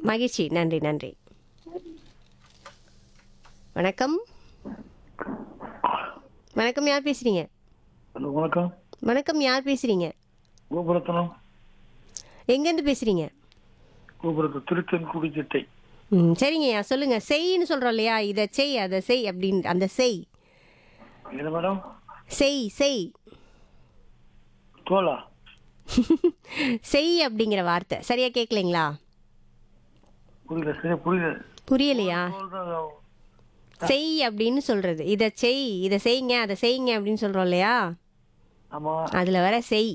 மகிழ்ச்சி நன்றி நன்றி வணக்கம் வணக்கம் யார் பேசுறீங்க ஹலோ வணக்கம் வணக்கம் யார் பேசுறீங்க கோபுரத்தனம் எங்கேருந்து பேசுறீங்க கோபுரத்து திருத்தன்குடி திட்டை ம் சரிங்கய்யா சொல்லுங்க செய்ன்னு சொல்றோம் இல்லையா இதை செய் அதை செய் அப்படின்னு அந்த செய் என்ன மேடம் செய் செய் தோலா செய் அப்படிங்கிற வார்த்தை சரியா கேட்கலைங்களா புரியல சரியா புரியல புரியலையா தோல் தான் செய் அப்படின்னு சொல்றது இதை செய் இதை செய்யுங்க அதை செய்யுங்க அப்படின்னு சொல்றோம் இல்லையா ஆமா அதுல வர செய்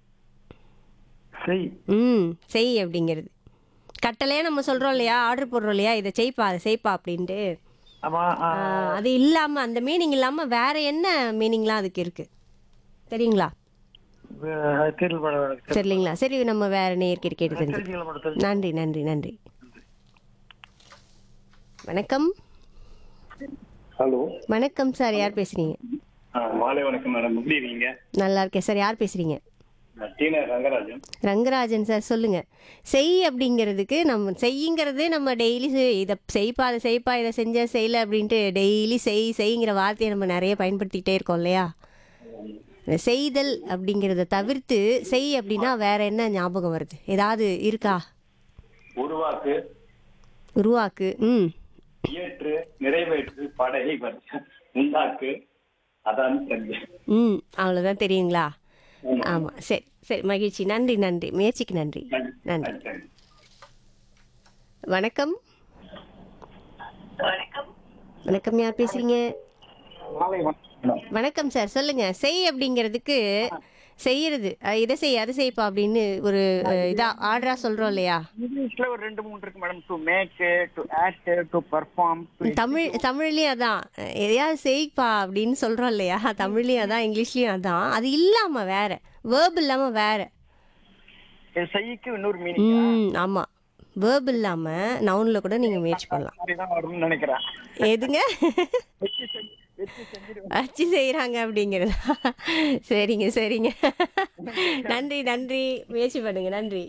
செய் ம் செய் அப்படிங்கிறது கட்டளையா நம்ம சொல்றோம் இல்லையா ஆர்டர் போடுறோம் இல்லையா இதை செய்ப்பா அதை செய்ப்பா அப்படின்ட்டு ஆமா ஆ, ஆஹ், அது இல்லாம அந்த மீனிங் இல்லாம வேற என்ன மீனிங்லாம் அதுக்கு இருக்கு சரிங்களா வே- தெரியல மேடம் எனக்கு சரிங்களா சரி நம்ம வேற நேர்கிட்ட கேட்டு தெரிஞ்சு தெரிஞ்சுக்கல மேடம் தெரிஞ்சு நன்றி நன்றி நன்றி வணக்கம் ஹலோ வணக்கம் சார் யார் பேசுறீங்க மாலை வணக்கம் மேடம் எப்படி இருக்கீங்க நல்லா இருக்கேன் சார் யார் பேசுறீங்க நான் டீனர் ரங்கராஜன் ரங்கராஜன் சார் சொல்லுங்க செய் அப்படிங்கிறதுக்கு நம்ம செய்யுங்கிறது நம்ம டெய்லி இதை செய்ப்பா அதை செய்ப்பா இதை செஞ்ச செய்யல அப்படின்ட்டு டெய்லி செய் செய்ங்கிற வார்த்தையை நம்ம நிறைய பயன்படுத்திக்கிட்டே இருக்கோம் இல்லையா இந்த செய்தல் அப்படிங்கிறத தவிர்த்து செய் அப்படின்னா வேற என்ன ஞாபகம் வருது ஏதாவது இருக்கா உருவாக்கு உருவாக்கு ம் இயற்று நிறைவேற்று படை வர்க்க, உண்டாக்கு அதான் தெரியும் ம் அவ்வளோதான் தெரியுங்களா ஆமாம் சரி சரி மகிழ்ச்சி நன்றி நன்றி முயற்சிக்கு நன்றி நன்றி வணக்கம் வணக்கம் யார் பேசுறீங்க மாலை வணக்கம் வணக்கம் சார் சொல்லுங்க செய் அப்படிங்கிறதுக்கு செய்யறது அஹ் இதை செய் அதை செய்ப்பா அப்படின்னு ஒரு அஹ், இதா ஆர்டரா சொல்றோம் இல்லையா இங்கிலீஷ்ல ஒரு ரெண்டு மூணு இருக்கு madam to make to act to perform Tamil தமிழ்லயும் அதான் அஹ், எதையாவது செய்ப்பா அப்படின்னு சொல்றோம் இல்லையா தமிழ்லயும் அதான் இங்கிலீஷ்லயும் அதான் அது இல்லாம வேற வேர்ப் இல்லாம வேற செய்யக்கு இன்னொரு மீனிங் ம் ஆமா வேர்ப் இல்லாம நவுன்ல கூட நீங்க முயற்சி பண்ணலாம் மாதிரி தான் வரும்னு நினைக்கிறேன் எதுங்க வச்சு செஞ்சு வச்சு செஞ்சிருவேன் வச்சு செய்கிறாங்க அப்படிங்கிறதா சரிங்க சரிங்க நன்றி நன்றி முயற்சி பண்ணுங்க நன்றி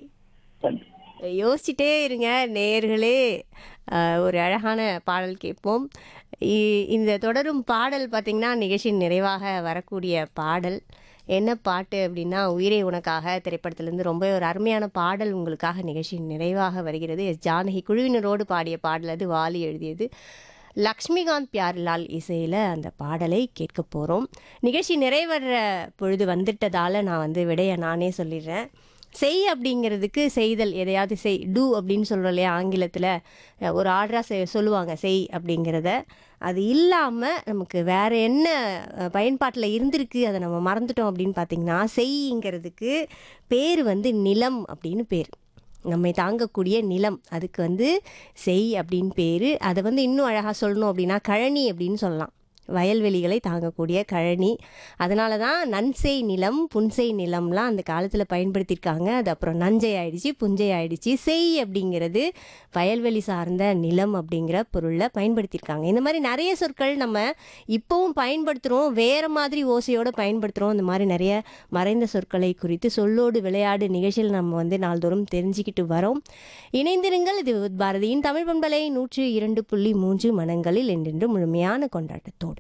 யோசிச்சுட்டே இருங்க நேயர்களே அஹ், ஒரு அழகான பாடல் கேட்போம் இ- இந்த தொடரும் பாடல் பார்த்திங்கன்னா நிகழ்ச்சியின் நிறைவாக வரக்கூடிய பாடல் என்ன பாட்டு அப்படின்னா உயிரே உனக்காக திரைப்படத்திலேருந்து ரொம்ப ஒரு அருமையான பாடல் உங்களுக்காக நிகழ்ச்சியின் நிறைவாக வருகிறது எஸ் ஜானகி குழுவினரோடு பாடிய பாடல் அது வாலி எழுதியது லக்ஷ்மிகாந்த் பியார்லால் இசையில் அந்த பாடலை கேட்க போகிறோம் நிகழ்ச்சி நிறைவற்ற பொழுது வந்துட்டதால் நான் வந்து விடைய நானே சொல்லிடுறேன் செய் அப்படிங்கிறதுக்கு செய்தல் எதையாவது செய் டூ அப்படின்னு சொல்கிறோம் இல்லையா ஆங்கிலத்தில் ஒரு ஆர்டராக சொல்லுவாங்க செய் அப்படிங்கிறத அது இல்லாமல் நமக்கு வேற என்ன பயன்பாட்டில் இருந்திருக்கு அதை நம்ம மறந்துட்டோம் அப்படின்னு பார்த்தீங்கன்னா செய்ங்கிறதுக்கு பேர் வந்து நிலம் அப்படின்னு பேர் நம்மை தாங்கக்கூடிய நிலம் அதுக்கு வந்து செய் அப்படின்னு பேர் அதை வந்து இன்னும் அழகாக சொல்லணும் அப்படின்னா கழனி அப்படின்னு சொல்லலாம் வயல்வெளிகளை தாங்கக்கூடிய கழனி அதனால தான் நன்செய் நிலம் புன்செய் நிலம்லாம் அந்த காலத்தில் பயன்படுத்தியிருக்காங்க அது அப்புறம் நஞ்சை ஆயிடுச்சு புஞ்சை ஆயிடுச்சு செய் அப்படிங்கிறது வயல்வெளி சார்ந்த நிலம் அப்படிங்கிற பொருளில் பயன்படுத்தியிருக்காங்க இந்த மாதிரி நிறைய சொற்கள் நம்ம இப்போவும் பயன்படுத்துகிறோம் வேறு மாதிரி ஓசையோடு பயன்படுத்துகிறோம் இந்த மாதிரி நிறைய மறைந்த சொற்களை குறித்து சொல்லோடு விளையாடு நிகழ்ச்சியில் நம்ம வந்து நாள்தோறும் தெரிஞ்சுக்கிட்டு வரோம் இணைந்திருங்கள் இது பாரதியின் தமிழ் பண்பலை நூற்றி இரண்டு புள்ளி மூன்று மனங்களில் என்றென்று முழுமையான கொண்டாட்டத்தோடு